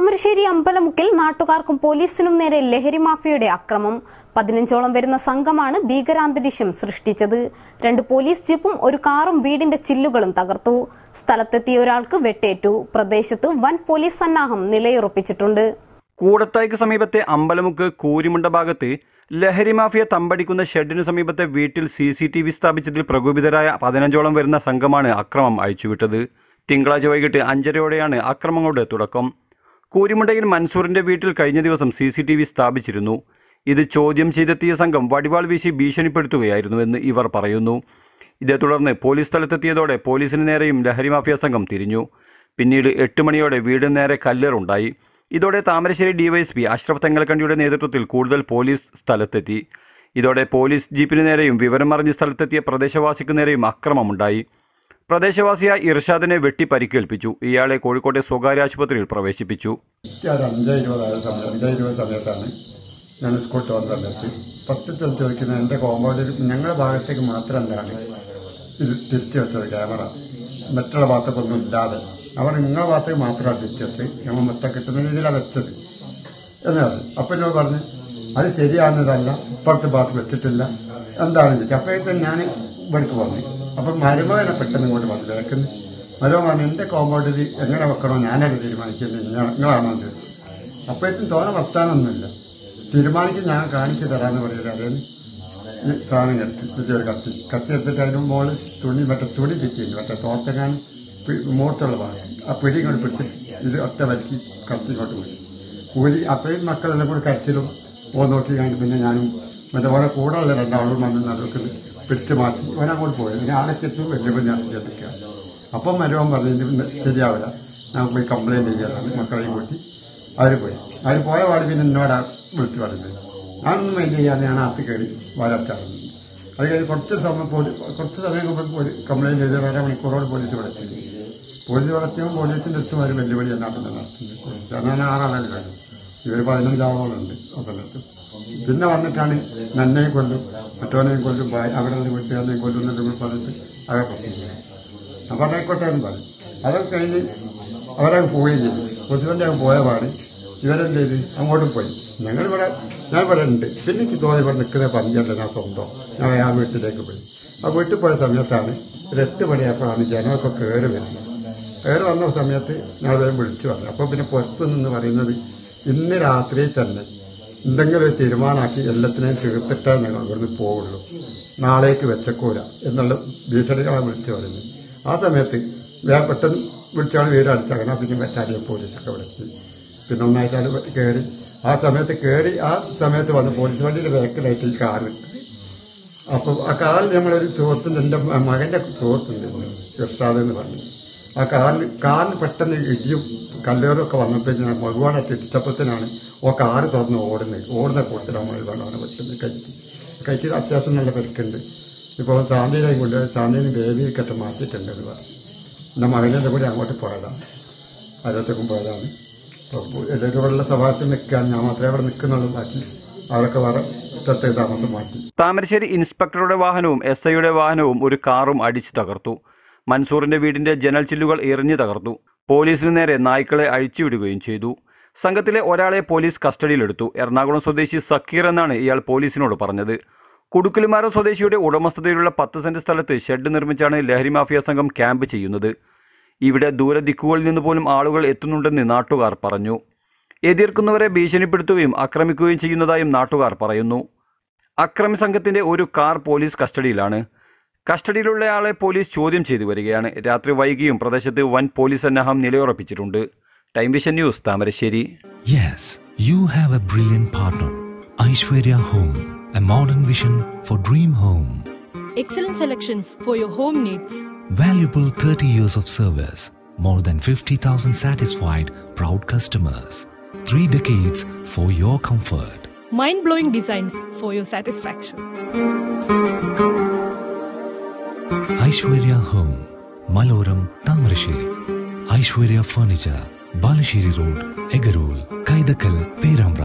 താമരശ്ശേരി അമ്പലമുക്കിൽ നാട്ടുകാർക്കും പോലീസിനും നേരെ ലഹരി മാഫിയയുടെ അക്രമം പതിനഞ്ചോളം വരുന്ന സംഘമാണ് ഭീകരാന്തരീക്ഷം സൃഷ്ടിച്ചത് രണ്ട് പോലീസ് ജീപ്പും ഒരു കാറും വീടിന്റെ ചില്ലുകളും തകർത്തു സ്ഥലത്തെത്തിയ ഒരാൾക്ക് വെട്ടേറ്റു പ്രദേശത്ത് വൻ പോലീസ് സന്നാഹം നിലയുറപ്പിച്ചിട്ടുണ്ട് കൂടത്തായിക്ക് സമീപത്തെ അമ്പലമുക്ക് കൂരിമുണ്ട ഭാഗത്ത് ലഹരി മാഫിയ തമ്പടിക്കുന്ന ഷെഡിനു സമീപത്തെ വീട്ടിൽ സി സി ടി വി സ്ഥാപിച്ചതിൽ പ്രകോപിതരായ പതിനഞ്ചോളം വരുന്ന സംഘമാണ് അക്രമം അഴിച്ചുവിട്ടത് തിങ്കളാഴ്ച വൈകിട്ട് അഞ്ചരയോടെയാണ് അക്രമങ്ങളുടെ തുടക്കം കൂരിമുണ്ടയിൽ മൻസൂറിന്റെ വീട്ടിൽ കഴിഞ്ഞ ദിവസം സി സി ടി വി സ്ഥാപിച്ചിരുന്നു ഇത് ചോദ്യം ചെയ്തെത്തിയ സംഘം വടിവാൾ വീശി ഭീഷണിപ്പെടുത്തുകയായിരുന്നുവെന്ന് ഇവർ പറയുന്നു ഇതേ തുടർന്ന് പോലീസ് സ്ഥലത്തെത്തിയതോടെ പോലീസിന് നേരെയും ലഹരി മാഫിയ സംഘം തിരിഞ്ഞു പിന്നീട് എട്ട് മണിയോടെ വീടിന് നേരെ കല്ലേറുണ്ടായി ഇതോടെ താമരശ്ശേരി ഡിവൈഎസ്പി അഷ്റഫ് തെങ്ങൽക്കണ്ടിയുടെ നേതൃത്വത്തിൽ കൂടുതൽ പോലീസ് സ്ഥലത്തെത്തി ഇതോടെ പോലീസ് ജീപ്പിന് നേരെയും വിവരം അറിഞ്ഞ് സ്ഥലത്തെത്തിയ പ്രദേശവാസിക്ക് നേരെയും അക്രമമുണ്ടായി പ്രദേശവാസിയായ ഇർഷാദിനെ വെട്ടി പരിക്കേൽപ്പിച്ചു ഇയാളെ കോഴിക്കോട്ടെ സ്വകാര്യ ആശുപത്രിയിൽ പ്രവേശിപ്പിച്ചു എനിക്ക് ഒരു അഞ്ച് ഇരുപതായ സമയം അഞ്ച് ഇരുപത് സമയത്താണ് ഞാൻ സ്കൂളിൽ വന്ന സമയത്ത് ഫസ്റ്റ് ചോദിക്കുന്നത് എൻ്റെ കോമ്പൗണ്ടിൽ ഞങ്ങളുടെ ഭാഗത്തേക്ക് മാത്രം എന്താണ് ഇത് തിരിച്ചു വെച്ചത് ക്യാമറ മറ്റുള്ള ഭാഗത്തേക്കൊന്നും ഇല്ലാതെ അവർ നിങ്ങളുടെ ഭാഗത്തേക്ക് മാത്രമാണ് തിരിച്ചു വെച്ചത് ഞങ്ങൾ മൊത്തം കിട്ടുന്ന രീതിയിലാണ് വെച്ചത് എന്ന് പറഞ്ഞു അപ്പം എന്നോട് പറഞ്ഞു അത് ശരിയാകുന്നതല്ല ഇപ്പുറത്തെ ഭാഗത്ത് വെച്ചിട്ടില്ല എന്താണ് ചോദിച്ചത് അപ്പോഴത്തേക്കും ഞാൻ ഇവിടേക്ക് വന്നു അപ്പം മരുമകനെ പെട്ടെന്ന് ഇങ്ങോട്ട് വന്നു വേക്കുന്നു മരുമകൻ പറഞ്ഞു എൻ്റെ കോമ്പൗണ്ടിൽ എങ്ങനെ വെക്കണോ ഞാനത് തീരുമാനിക്കുന്നത് നിങ്ങൾ- നിങ്ങളാണോ എന്ന് ചോദിച്ചു അപ്പോഴത്തേക്കും തോനെ വർത്താനൊന്നുമില്ല തീരുമാനിക്കും ഞാൻ കാണിച്ചു തരാമെന്ന് പറയുന്നത് അതേന്ന് ഈ സാധനം എടുത്ത് പുതിയൊരു കത്തി കത്തി എടുത്തിട്ട് അതിന് മുകളിൽ തുണി മറ്റേ തുണി ചുറ്റിയില്ല മറ്റേ തോറ്റങ്ങാൻ മൂർത്തുള്ള ഭാഗം ആ പിടി ഇങ്ങോട്ട് പിടിച്ച് ഇത് ഒറ്റ വലിക്ക് കത്തി ഇങ്ങോട്ട് പോയി കൂലി അപ്പോഴും മക്കളെല്ലാം കൂടി കരച്ചിലും ഓ നോക്കി കഴിഞ്ഞ് പിന്നെ ഞാനും മറ്റേ ഓരോ കൂടെയുള്ള രണ്ടാളും വന്ന് നടുക്ക് പിടിച്ച് മാറ്റി ഓനങ്ങോട്ട് പോയി പിന്നെ ആളെ ചെത്തു വലിയ ഞാൻ ശ്രദ്ധിക്കുക അപ്പം മരുവൻ പറഞ്ഞു ഇത് പിന്നെ ശരിയാവില്ല ഞാൻ പോയി കംപ്ലൈന്റ് ചെയ്യാനാണ് മക്കളെയും കൂട്ടി അവർ പോയി അവർ പോയ പാട് പിന്നെ എന്നോടാ വിളിച്ചു പറയുന്നത് ഞാനൊന്നും മൈൻഡ് ചെയ്യാതെ ഞാൻ അകത്ത് കയറി വാലറ്റാറുണ്ട് അത് കഴിഞ്ഞ് കുറച്ച് സമയം പോലീസ് കുറച്ച് സമയം കഴിയുമ്പോൾ കംപ്ലൈന്റ് ചെയ്ത് അര മണിക്കൂറോട് പോലീസ് ഇവിടെ എത്തി പോലീസ് വളർത്തിയും പോലീസിന്റെ അടുത്തും അവർ വെല്ലുവിളി എന്നാണ് നടത്തുന്നത് കാരണം ആറാളല്ലേ വേണം ഇവർ പതിനഞ്ചാളോളുണ്ട് ആ സമയത്ത് പിന്നെ വന്നിട്ടാണ് നന്നെയും കൊല്ലും മറ്റവനെയും കൊല്ലും ഭാര്യ- അവിടെ നിന്ന് വീട്ടുകാരനെയും കൊല്ലും എന്നൊക്കെ കൂടി പറഞ്ഞിട്ട് അതെ പ്രശ്നം അപ്പൊ അതായിക്കോട്ടെ എന്ന് പറയും അതൊക്കെ കഴിഞ്ഞ് അവരെ പോവുകയും ചെയ്തു മുസ്ലിമിന്റെ അങ്ങ് പോയ പാട് ഇവരെന്ത് ചെയ്ത് അങ്ങോട്ടും പോയി ഞങ്ങളിവിടെ ഞാൻ ഇവിടെ ഉണ്ട് പിന്നെ എനിക്ക് തോന്നി ഇവിടെ നിൽക്കുന്ന പഞ്ചല്ല ഞാൻ സ്വന്തം ഞാൻ ആ വീട്ടിലേക്ക് പോയി ആ വീട്ടിൽ പോയ സമയത്താണ് ഒരു എട്ട് മണിയായപ്പോഴാണ് ജനമൊക്കെ കയറി വരുന്നത് കയറി വന്ന സമയത്ത് ഞങ്ങൾ വേഗം വിളിച്ചു പറഞ്ഞു അപ്പോൾ പിന്നെ പുറത്തു നിന്ന് പറയുന്നത് ഇന്ന് രാത്രി തന്നെ എന്തെങ്കിലും ഒരു തീരുമാനമാക്കി എല്ലാത്തിനെയും തീർത്തിട്ടേ ഞങ്ങൾ ഇവിടുന്ന് പോവുള്ളൂ നാളേക്ക് വെച്ചക്കൂല എന്നുള്ള ഭീഷണികളാണ് വിളിച്ചു പറയുന്നത് ആ സമയത്ത് വേറെ പെട്ടെന്ന് വിളിച്ചാണ് വീട് അടുത്തങ്ങനെ പിന്നെ വെറ്റാരിയ പോലീസൊക്കെ വിളിച്ച് പിന്നെ ഒന്നായിട്ടാണ് കയറി ആ സമയത്ത് കയറി ആ സമയത്ത് വന്ന് പോലീസ് വണ്ടിയുടെ ബാക്കിലായിട്ട് ഈ കാറ് അപ്പൊ ആ കാറിൽ നമ്മളൊരു സുഹൃത്തുണ്ട് എന്റെ മ- മകന്റെ സുഹൃത്തുണ്ട് ഇർഷാദ് എന്ന് പറഞ്ഞു ആ കാറിന് കാറിന് പെട്ടെന്ന് ഇടിയും കല്ലേറും ഒക്കെ വന്നപ്പോഴത്തേനാണ് മറുപാടൊക്കെ ഇടിച്ചപ്പോഴത്തേനാണ് ഓ കാറ് തുറന്ന് ഓടുന്നത് ഓടുന്ന കൂട്ടത്തിൽ നമ്മൾ വേണമാണ് പെട്ടെന്ന് കഴിച്ച് കഴിച്ച് അത്യാവശ്യം നല്ല പരിക്കുണ്ട് ഇപ്പോൾ ശാന്തിയിലേക്ക് കൊണ്ടുപോയി ശാന്തിന് ബേബിയിൽ കെട്ട് മാറ്റിയിട്ടുണ്ട് എന്ന് പറഞ്ഞു എന്റെ മകനെ കൂടി അങ്ങോട്ട് പോയതാണ് അരത്തേക്കും പോയതാണ് അപ്പോൾ എല്ലാവരും ഇവിടെയുള്ള സ്വഭാവത്തിൽ നിൽക്കുകയാണ് ഞാൻ മാത്രമേ അവിടെ നിൽക്കുന്നുള്ളൂ ബാക്കി അവരൊക്കെ വേറെ സ്ഥലത്തേക്ക് താമസം മാറ്റി താമരശ്ശേരി ഇൻസ്പെക്ടറുടെ വാഹനവും എസ് ഐയുടെ വാഹനവും ഒരു കാറും അടിച്ചു തകർത്തു മൻസൂറിന്റെ വീടിന്റെ ജനൽ ചില്ലുകൾ എറിഞ്ഞു തകർത്തു പോലീസിന് നേരെ നായ്ക്കളെ അഴിച്ചുവിടുകയും ചെയ്തു സംഘത്തിലെ ഒരാളെ പോലീസ് കസ്റ്റഡിയിലെടുത്തു എറണാകുളം സ്വദേശി സക്കീർ എന്നാണ് ഇയാൾ പോലീസിനോട് പറഞ്ഞത് കുടുക്കലുമാരം സ്വദേശിയുടെ ഉടമസ്ഥതയിലുള്ള പത്ത് സെന്റ് സ്ഥലത്ത് ഷെഡ് നിർമ്മിച്ചാണ് ലഹരി മാഫിയ സംഘം ക്യാമ്പ് ചെയ്യുന്നത് ഇവിടെ ദൂരദിക്കുകളിൽ നിന്ന് പോലും ആളുകൾ എത്തുന്നുണ്ടെന്ന് നാട്ടുകാർ പറഞ്ഞു എതിർക്കുന്നവരെ ഭീഷണിപ്പെടുത്തുകയും ആക്രമിക്കുകയും ചെയ്യുന്നതായും നാട്ടുകാർ പറയുന്നു അക്രമി സംഘത്തിന്റെ ഒരു കാർ പോലീസ് കസ്റ്റഡിയിലാണ് കസ്റ്റഡിയിലുള്ളയാളെ പോലീസ് ചോദ്യം ചെയ്തു വരികയാണ് രാത്രി വൈകിയും പ്രദേശത്ത് വൻ പോലീസ് സന്നാഹം നിലയുറപ്പിച്ചിട്ടുണ്ട് time vision news Thamarassery Yes, you have a brilliant partner. Aishwarya Home, a modern vision for dream home. Excellent selections for your home needs. Valuable 30 years of service. More than 50,000 satisfied, proud customers. Three decades for your comfort. Mind blowing designs for your satisfaction. Aishwarya Home, Maloram, Tamarashiri. Aishwarya Furniture, Balashiri Road, Egarul, Kaidakal, Perambra.